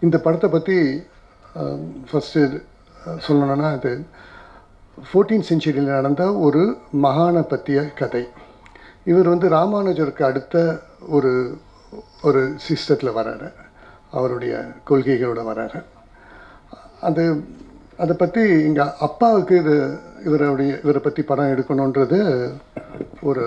இந்த படத்தை பற்றி ஃபஸ்ட்டு சொல்லணும்னா அது ஃபோர்டீன் செஞ்சுரியில் நடந்த ஒரு மகானை பற்றிய கதை இவர் வந்து ராமானுஜருக்கு அடுத்த ஒரு ஒரு சிஸ்டத்தில் வர்றாரு அவருடைய கொள்கைகளோட வர்றாரு அது அதை பற்றி எங்கள் அப்பாவுக்கு இது இவருடைய இவரை பற்றி படம் எடுக்கணுன்றது ஒரு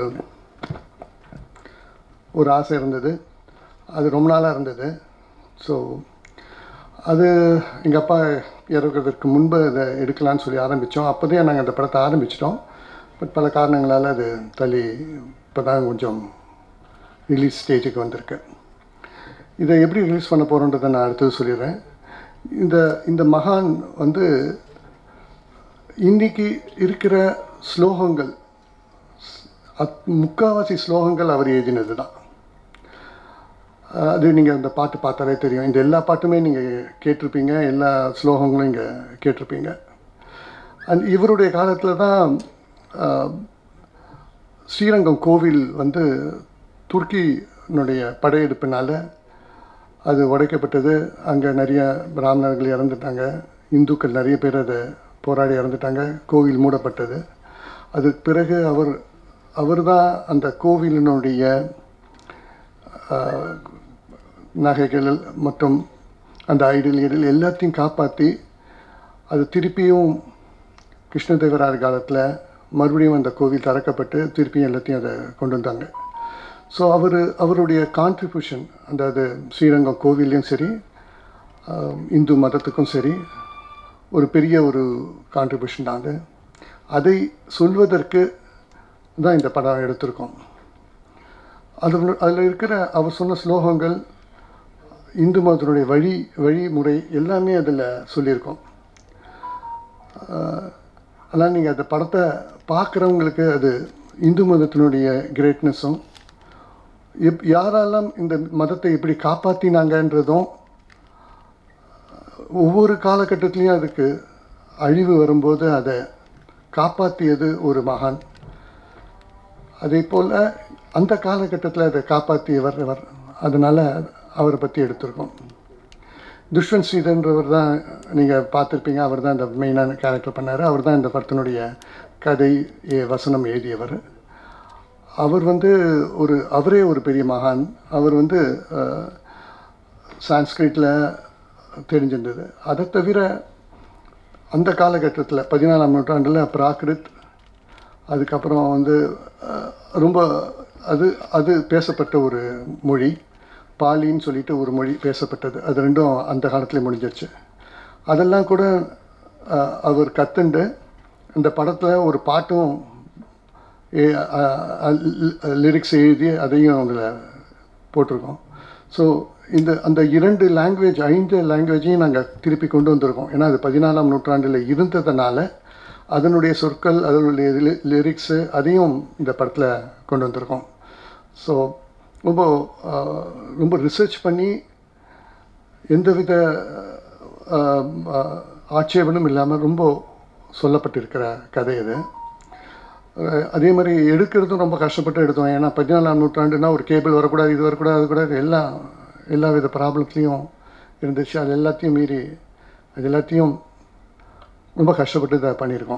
ஒரு ஆசை இருந்தது அது ரொம்ப நாளாக இருந்தது ஸோ அது எங்கள் அப்பா இறக்குறதுக்கு முன்பு அதை எடுக்கலான்னு சொல்லி ஆரம்பித்தோம் அப்போதே நாங்கள் அந்த படத்தை ஆரம்பிச்சிட்டோம் பட் பல காரணங்களால் அது தள்ளி இப்போ தான் கொஞ்சம் ரிலீஸ் ஸ்டேஜுக்கு வந்திருக்கு இதை எப்படி ரிலீஸ் பண்ண போகிறோன்றதை நான் அடுத்தது சொல்லிடுறேன் இந்த இந்த மகான் வந்து இன்னைக்கு இருக்கிற ஸ்லோகங்கள் அத் முக்காவாசி ஸ்லோகங்கள் அவர் எழுதினது தான் அது நீங்கள் அந்த பாட்டு பார்த்தாலே தெரியும் இந்த எல்லா பாட்டுமே நீங்கள் கேட்டிருப்பீங்க எல்லா ஸ்லோகங்களும் இங்கே கேட்டிருப்பீங்க அண்ட் இவருடைய காலத்தில் தான் ஆஹ், ஸ்ரீரங்கம் கோவில் வந்து துருக்கியினுடைய படையெடுப்பினால அது உடைக்கப்பட்டது அங்கே நிறைய பிராமணர்கள் இறந்துட்டாங்க இந்துக்கள் நிறைய பேர் அதை போராடி இறந்துட்டாங்க கோவில் மூடப்பட்டது அதுக்கு பிறகு அவர் அவர் தான் அந்த கோவிலினுடைய ஆஹ், நகைகள் மற்றும் அந்த ஐடியல் ஐடியல் எல்லாத்தையும் காப்பாற்றி அது திருப்பியும் கிருஷ்ணதேவராயர் காலத்தில் மறுபடியும் அந்த கோவில் திறக்கப்பட்டு திருப்பியும் எல்லாத்தையும் அதை கொண்டு வந்தாங்க ஸோ அவர் அவருடைய கான்ட்ரிபியூஷன் அந்த அது ஸ்ரீரங்கம் கோவில்லையும் சரி ஆஹ், இந்து மதத்துக்கும் சரி ஒரு பெரிய ஒரு கான்ட்ரிபியூஷன் தான் அது அதை சொல்வதற்கு தான் இந்த படம் எடுத்திருக்கோம் அது அதில் இருக்கிற அவர் சொன்ன ஸ்லோகங்கள் இந்து மதத்தினுடைய வழி வழிமுறை எல்லாமே அதில் சொல்லியிருக்கோம் ஆஹ், அதனால் நீங்கள் அந்த படத்தை பார்க்குறவங்களுக்கு அது இந்து மதத்தினுடைய கிரேட்னஸும் எப் யாரெல்லாம் இந்த மதத்தை எப்படி காப்பாற்றினாங்கன்றதும் ஒவ்வொரு காலகட்டத்திலையும் அதுக்கு அழிவு வரும்போது அதை காப்பாற்றியது ஒரு மகான் அதே போல் அந்த காலகட்டத்தில் அதை காப்பாற்றியவர் அவர் அதனால் அவரை பற்றி எடுத்திருக்கோம் துஷ்வந்த் ஸ்ரீதர்ன்றவர் தான் நீங்கள் பார்த்துருப்பீங்க அவர் தான் இந்த மெயினான கேரக்டர் பண்ணார் அவர் தான் இந்த படத்தினுடைய கதை எ- வசனம் எழுதியவர் அவர் வந்து ஒரு அவரே ஒரு பெரிய மகான் அவர் வந்து அஹ், சான்ஸ்கிரிட்டில் தெரிஞ்சிருந்தது அதை தவிர அந்த காலகட்டத்தில் பதினாலாம் நூற்றாண்டில் பிராகிருத் அதுக்கப்புறம் வந்து அஹ், ரொம்ப அது அது பேசப்பட்ட ஒரு மொழி பாலின்னு சொல்லிட்டு ஒரு மொழி பேசப்பட்டது அது ரெண்டும் அந்த காலத்தில் முடிஞ்சிருச்சு அதெல்லாம் கூட அஹ், அவர் கற்றுண்டு இந்த படத்தில் ஒரு பாட்டும் லிரிக்ஸ் எழுதி அதையும் அதில் போட்டிருக்கோம் ஸோ இந்த அந்த இரண்டு லாங்குவேஜ் ஐந்து லாங்குவேஜையும் நாங்கள் திருப்பி கொண்டு வந்திருக்கோம் ஏன்னா அது பதினாலாம் நூற்றாண்டில் இருந்ததுனால அதனுடைய சொற்கள் அதனுடைய லிரிக்ஸு அதையும் இந்த படத்தில் கொண்டு வந்திருக்கோம் ஸோ ரொம்ப ஆஹ், ரொம்ப ரிசர்ச் பண்ணி எந்தவித ஆஹ், ஆஹ், ஆட்சேபனும் இல்லாமல் ரொம்ப சொல்லப்பட்டிருக்கிற கதை இது அஹ் அதே மாதிரி எடுக்கிறதும் ரொம்ப கஷ்டப்பட்டு எடுத்தோம் ஏன்னா பதினாலாம் நூற்றாண்டுனா ஒரு கேபிள் வரக்கூடாது இது வரக்கூடாது அது கூடாது எல்லாம் எல்லா வித ப்ராப்ளத்துலேயும் இருந்துச்சு அது எல்லாத்தையும் மீறி அது எல்லாத்தையும் ரொம்ப கஷ்டப்பட்டு இதை பண்ணியிருக்கோம்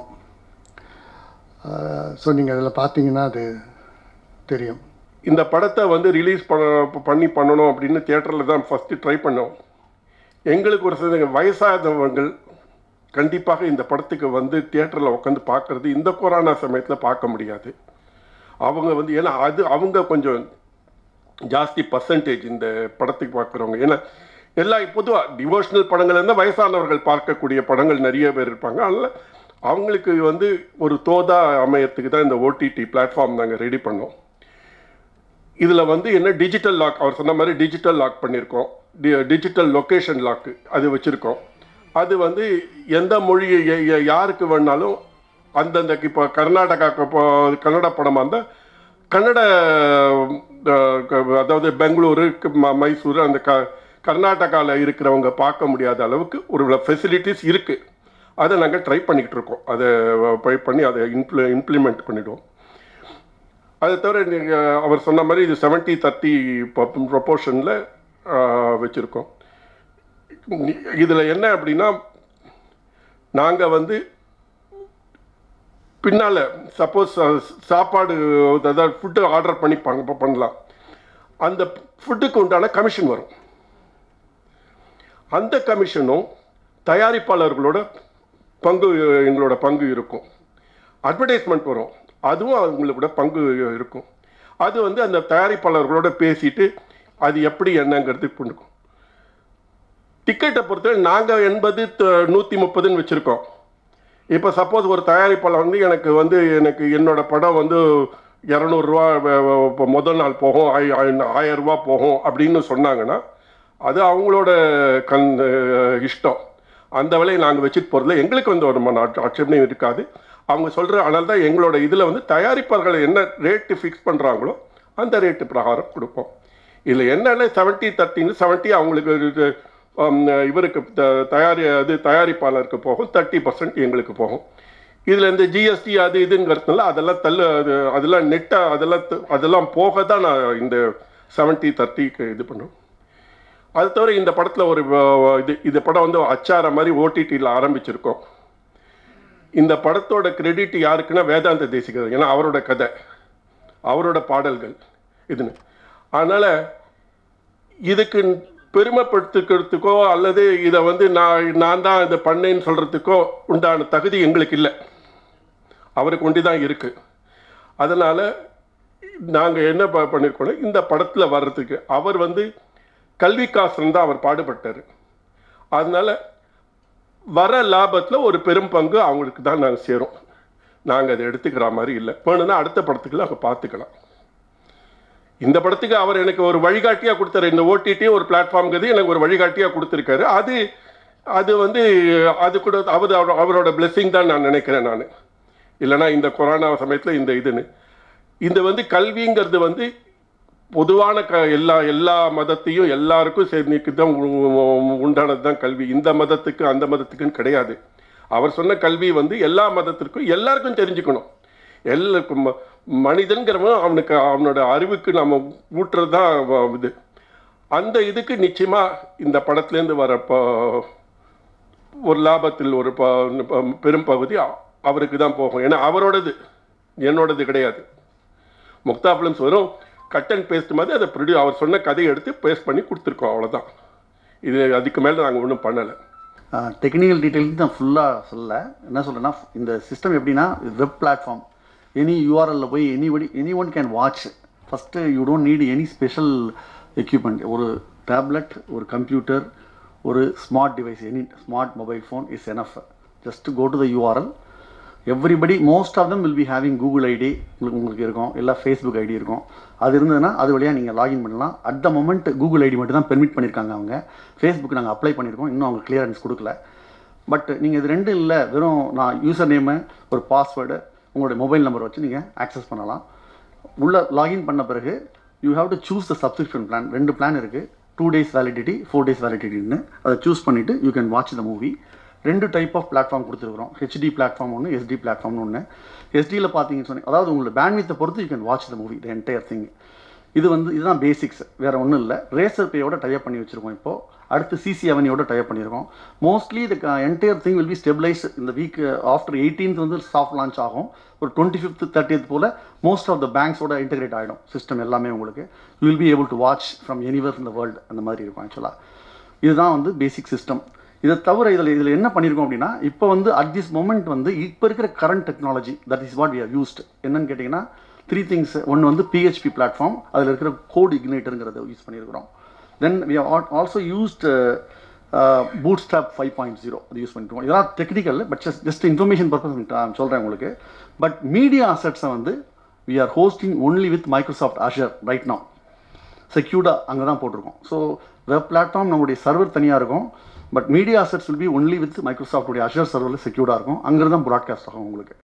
ஸோ நீங்கள் அதில் பார்த்தீங்கன்னா அது தெரியும் இந்த படத்தை வந்து ரிலீஸ் பண்ண பண்ணி பண்ணணும் அப்படின்னு தியேட்டரில் தான் ஃபஸ்ட்டு ட்ரை பண்ணோம் எங்களுக்கு ஒரு சில வயசாதவங்கள் கண்டிப்பாக இந்த படத்துக்கு வந்து தியேட்டரில் உட்காந்து பார்க்கறது இந்த கொரோனா சமயத்தில் பார்க்க முடியாது அவங்க வந்து ஏன்னா அது அவங்க கொஞ்சம் ஜாஸ்தி பர்சன்டேஜ் இந்த படத்துக்கு பார்க்குறவங்க ஏன்னா எல்லா பொதுவாக டிவோஷனல் படங்கள் இருந்தால் வயசானவர்கள் பார்க்கக்கூடிய படங்கள் நிறைய பேர் இருப்பாங்க அதனால் அவங்களுக்கு வந்து ஒரு தோதா அமையத்துக்கு தான் இந்த ஓடிடி பிளாட்ஃபார்ம் நாங்கள் ரெடி பண்ணோம் இதில் வந்து என்ன டிஜிட்டல் லாக் அவர் சொன்ன மாதிரி டிஜிட்டல் லாக் பண்ணியிருக்கோம் டி டிஜிட்டல் லொக்கேஷன் லாக்கு அது வச்சுருக்கோம் அது வந்து எந்த மொழி ய- ய- யாருக்கு வேணாலும் அந்தந்த இப்போ கர்நாடகாக்கு இப்போ கன்னட படமாக இருந்தால் கன்னட அஹ், க- அதாவது பெங்களூரு க- ம- மைசூர் அந்த க கர்நாடகாவில் இருக்கிறவங்க பார்க்க முடியாத அளவுக்கு ஒரு ஃபெசிலிட்டிஸ் இருக்குது அதை நாங்கள் ட்ரை பண்ணிக்கிட்டு இருக்கோம் அதை ட்ரை பண்ணி அதை இம்ப்ளி இம்ப்ளிமெண்ட் பண்ணிவிடுவோம் அதை தவிர நீங்கள் அவர் சொன்ன மாதிரி இது செவன்ட்டி தேர்ட்டி ப்ரொப்போர்ஷனில் வச்சுருக்கோம் இதில் என்ன அப்படின்னா நாங்கள் வந்து பின்னால் சப்போஸ் சாப்பாடு அதாவது ஃபுட்டு ஆர்டர் பண்ணி பண் பண்ணலாம் அந்த ஃபுட்டுக்கு உண்டான கமிஷன் வரும் அந்த கமிஷனும் தயாரிப்பாளர்களோட பங்கு எங்களோட பங்கு இருக்கும் அட்வர்டைஸ்மெண்ட் வரும் அதுவும் அவங்களோட பங்கு இருக்கும் அது வந்து அந்த தயாரிப்பாளர்களோட பேசிட்டு அது எப்படி என்னங்கிறது பண்ணுக்கும் டிக்கெட்டை பொறுத்தவரை நாங்கள் எண்பது நூற்றி முப்பதுன்னு வச்சுருக்கோம் இப்போ சப்போஸ் ஒரு தயாரிப்பாளர் வந்து எனக்கு வந்து எனக்கு என்னோட படம் வந்து இரநூறுவா இப்போ முதல் நாள் போகும் ஆய்- ஆய்- ஆயிரம் ரூபா போகும் அப்படின்னு சொன்னாங்கன்னா அது அவங்களோட கண் அஹ், இஷ்டம் அந்த விலையை நாங்கள் வச்சுட்டு போகிறதுல எங்களுக்கு வந்து ஒரு மன ஆட்ச- ஆட்சேபனையும் இருக்காது அவங்க சொல்கிற அதனால தான் எங்களோட இதில் வந்து தயாரிப்பாளர்கள் என்ன ரேட்டு ஃபிக்ஸ் பண்ணுறாங்களோ அந்த ரேட்டு பிரகாரம் கொடுப்போம் இதில் என்னென்ன செவன்ட்டி தேர்ட்டின்னு செவன்ட்டி அவங்களுக்கு இது, ஹம், இவருக்கு த- தயாரி அது தயாரிப்பாளருக்கு போகும் தேர்ட்டி பர்சன்ட் எங்களுக்கு போகும் இதில் இந்த ஜிஎஸ்டி அது இதுங்கிறதுனால அதெல்லாம் தள்ளு அது அதெல்லாம் நெட்டாக அதெல்லாம் த- அதெல்லாம் போக தான் நான் இந்த செவன்ட்டி தேர்ட்டிக்கு இது பண்ணுவேன் அது தவிர இந்த படத்தில் ஒரு வ- இது இந்த படம் வந்து அச்சார மாதிரி ஓடிடியில் ஆரம்பிச்சிருக்கோம் இந்த படத்தோட கிரெடிட் யாருக்குன்னா வேதாந்த தேசிகர் ஏன்னா அவரோட கதை அவரோட பாடல்கள் இதுன்னு அதனால் இதுக்கு பெருமைப்படுத்திக்கிறதுக்கோ அல்லது இதை வந்து நான் நான் தான் இதை பண்ணேன்னு சொல்கிறதுக்கோ உண்டான தகுதி எங்களுக்கு இல்லை அவருக்கு ஒண்டி தான் இருக்குது அதனால் நாங்கள் என்ன ப- பண்ணியிருக்கோம்னா இந்த படத்தில் வர்றதுக்கு அவர் வந்து கல்விக்காசன் தான் அவர் பாடுபட்டார் அதனால் வர லாபத்தில் ஒரு பெரும் பங்கு அவங்களுக்கு தான் நாங்கள் சேரும் நாங்கள் அதை எடுத்துக்கிற மாதிரி இல்லை வேணும்னா அடுத்த படத்துக்குள்ள அவங்க பார்த்துக்கலாம் இந்த படத்துக்கு அவர் எனக்கு ஒரு வழிகாட்டியாக கொடுத்தாரு இந்த ஓடிடி ஒரு பிளாட்ஃபார்ம்ங்கிறது எனக்கு ஒரு வழிகாட்டியாக கொடுத்துருக்காரு அது அது வந்து அது கூட அவர் அவர்- அவரோட blessing தான் நான் நினைக்கிறேன் நான் இல்லைன்னா இந்த கொரோனா சமயத்தில் இந்த இதுன்னு இந்த வந்து கல்விங்கிறது வந்து பொதுவான க எல்லா எல்லா மதத்தையும் எல்லாருக்கும் சேர்ந்துக்கு தான் உண்டானது தான் கல்வி இந்த மதத்துக்கு அந்த மதத்துக்குன்னு கிடையாது அவர் சொன்ன கல்வி வந்து எல்லா மதத்திற்கும் எல்லாருக்கும் தெரிஞ்சுக்கணும் எல்லாருக்கும் ம- மனிதன்கிறவன் அவனுக்கு அவனோட அறிவுக்கு நம்ம ஊட்டுறது தான் வ- இது அந்த இதுக்கு நிச்சயமாக இந்த படத்துலேருந்து வர ப- ஒரு லாபத்தில் ஒரு ப- ப- பெரும் பகுதி அ- அவருக்கு தான் போகும் ஏன்னா அவரோடது என்னோடது கிடையாது முக்தா ஃபிலிம்ஸ் வரும் கட் அண்ட் பேஸ்ட் மாதிரி அதை ப்ரொடியூ அவர் சொன்ன கதையை எடுத்து பேஸ்ட் பண்ணி கொடுத்துருக்கோம் அவ்வளோதான் இது அதுக்கு மேலே நாங்கள் ஒன்றும் பண்ணலை டெக்னிக்கல் டீட்டெயில்ஸ் நான் ஃபுல்லாக சொல்லல என்ன சொல்கிறேன்னா இந்த சிஸ்டம் எப்படின்னா வெப் பிளாட்ஃபார்ம் எனி யூஆர்எல்ல போய் anybody any one can watch first you don't need any special equipment ஒரு டேப்லெட் ஒரு கம்ப்யூட்டர் ஒரு smart device any smart mobile phone is enough just go to the URL everybody most of them will be having Google ID உங்களுக்கு உங்களுக்கு இருக்கும் இல்லை Facebook ID இருக்கும் அது இருந்ததுன்னா அது வழியாக நீங்கள் லாகின் பண்ணலாம் at the moment Google ID மட்டும் தான் பெர்மிட் பண்ணியிருக்காங்க அவங்க ஃபேஸ்புக் நாங்கள் அப்ளை பண்ணியிருக்கோம் இன்னும் அவங்க கிளியரன்ஸ் கொடுக்கல பட் நீங்கள் இது ரெண்டும் இல்லை வெறும் நான் யூசர் நேமு ஒரு பாஸ்வேர்டு உங்களுடைய மொபைல் நம்பர் வச்சு நீங்கள் ஆக்சஸ் பண்ணலாம் உள்ள லாகின் பண்ண பிறகு you have to choose the subscription plan ரெண்டு பிளான் இருக்குது two days validity four days வேலிடிட்டின்னு அதை சூஸ் பண்ணிவிட்டு you can watch the movie ரெண்டு டைப் ஆஃப் பிளாட்ஃபார்ம் கொடுத்துருக்குறோம் ஹெச்டி பிளாட்ஃபார்ம் ஒன்று எஸ்டி பிளாட்ஃபார்ம்னு ஒன்று எஸ்டியில் பார்த்தீங்கன்னு சொன்னீங்க அதாவது உங்களோட பேண்ட்வித்தை பொறுத்து you can watch the movie the entire thing இது வந்து இதுதான் பேசிக்ஸ் வேறு ஒன்றும் இல்லை ரேசர் பேயோட டைப் பண்ணி வச்சுருக்கோம் இப்போது அடுத்து சிசி அவனியோட டைப் பண்ணியிருக்கோம் mostly the entire thing will be stabilise இந்த வீக் ஆஃப்டர் எயிட்டீன்த் வந்து சாஃப்ட் லான்ச் ஆகும் ஒரு டுவெண்ட்டி ஃபிஃப்த் தேர்ட்டியத் போல் மோஸ்ட் ஆஃப் த பேங்க்ஸோட இன்டெகிரேட் ஆகிடும் சிஸ்டம் எல்லாமே உங்களுக்கு you will be able to watch from anywhere in the world அந்த மாதிரி இருக்கும் ஆக்சுவலாக இதுதான் வந்து பேசிக் சிஸ்டம் இதை தவிர இதில் இதில் என்ன பண்ணியிருக்கோம் அப்படின்னா இப்போ வந்து அட் திஸ் மொமெண்ட் வந்து இப்போ இருக்கிற current technology that is what we have used என்னன்னு கேட்டிங்கன்னா த்ரீ திங்ஸ் ஒன்று வந்து பிஹெச்பி பிளாட்ஃபார்ம் அதில் இருக்கிற கோட் இக்னேட்டருங்கிறத யூஸ் பண்ணியிருக்கிறோம் then we also used bootstrap five point zero அது யூஸ் பண்ணிருக்கோம் இதெல்லாம் technical but just just information purpose சொல்கிறேன் உங்களுக்கு பட் மீடியா அசட்ஸை வந்து we are hosting only with Microsoft Azure right now செக்யூர்டாக அங்கே தான் போட்டிருக்கோம் ஸோ வெப் பிளாட்ஃபார்ம் நம்மளுடைய சர்வர் தனியாக இருக்கும் but media assets will be only with மைக்ரோசாஃப்டுடைய அஷர் சர்வரில் செக்யூர்டாக இருக்கும் அங்கே தான் ப்ராட்காஸ்ட் ஆகும் உங்களுக்கு